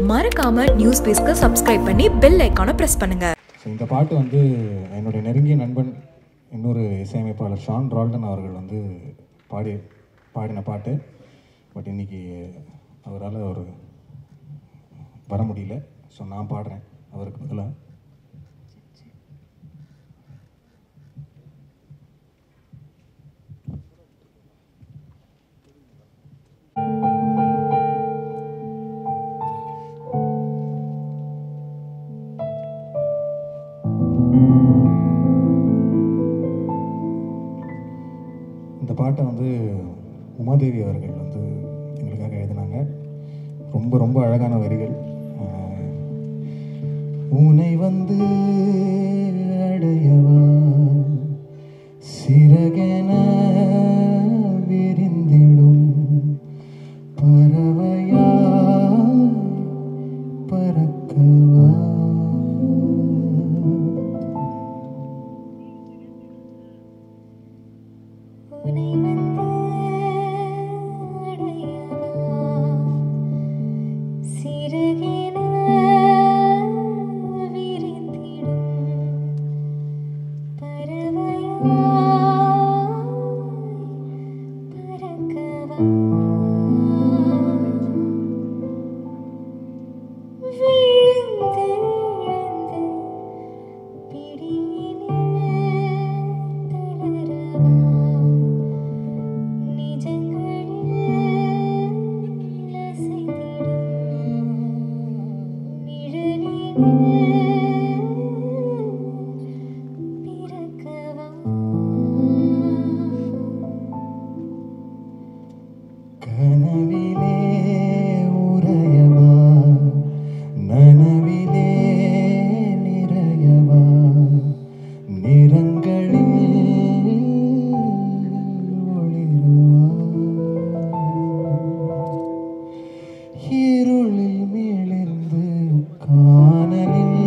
மறக்காம நியூஸ் பேஸ்க்கு சப்ஸ்கிரைப் பண்ணி பெல் ஐக்கானை பிரஸ் பண்ணுங்க ஸோ இந்த பாட்டு வந்து என்னுடைய நெருங்கிய நண்பன் இன்னொரு இசையமைப்பாளர் ஷான் ரால்டன் அவர்கள் வந்து பாடி பாடின பாட்டு பட் இன்னைக்கு அவரால் ஒரு வர முடியல ஸோ நான் பாடுறேன் அவருக்கு பதிலாக இந்த பாட்டை வந்து உமாதேவி அவர்கள் வந்து எங்களுக்காக எழுதினாங்க ரொம்ப ரொம்ப அழகான வரிகள் ஆஹ், உனை வந்து அடையவா சிறகென விரிந்திடும் பறவையா பறக்கவா உனை வந்து அடையவா சிறகென விரிந்திடும் பறவையாய் பறக்கவா விழுந்து விழுந்து பிடியினில் தளரவா நிஜங்களில் அசைந்திடும் நிழலினில் பிறக்கவா கனவிலே உறையவா நனவிலே நிறையவா நிறங்களில் ஒளிரவா இருளில் மேலிருந்து காணலில்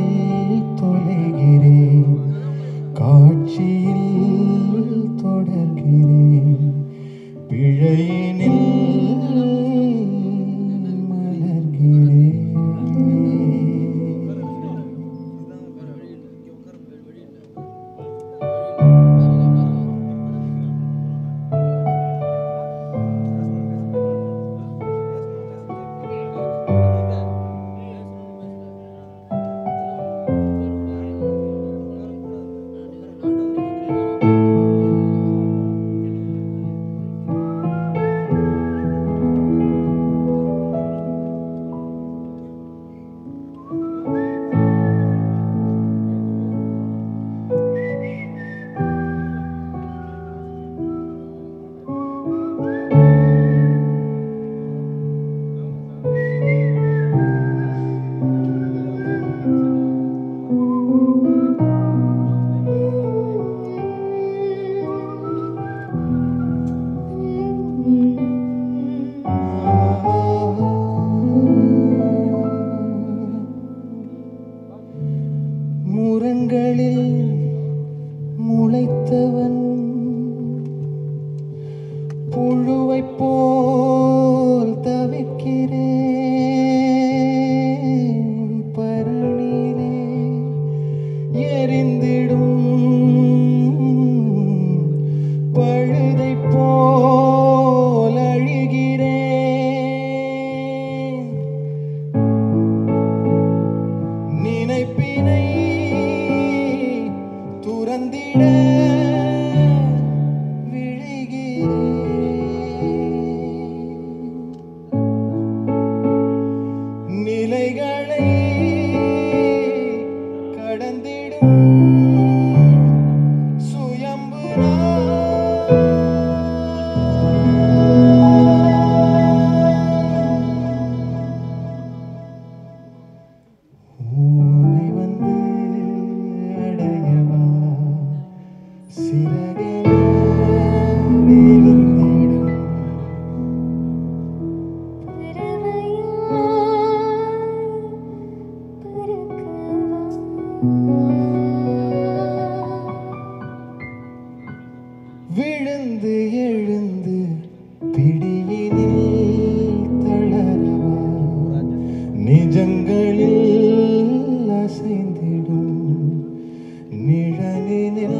நிஜங்களில் அசைந்திடும் நிழலினில்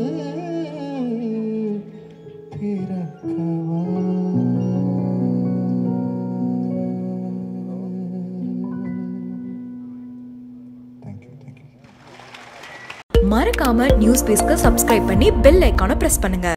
பிறக்கவா தேங்க்யூ தேங்க்யூ மறக்காம நியூஸ் பேஸ்க்கு சப்ஸ்கிரைப் பண்ணி பெல் ஐக்கானை பிரஸ் பண்ணுங்க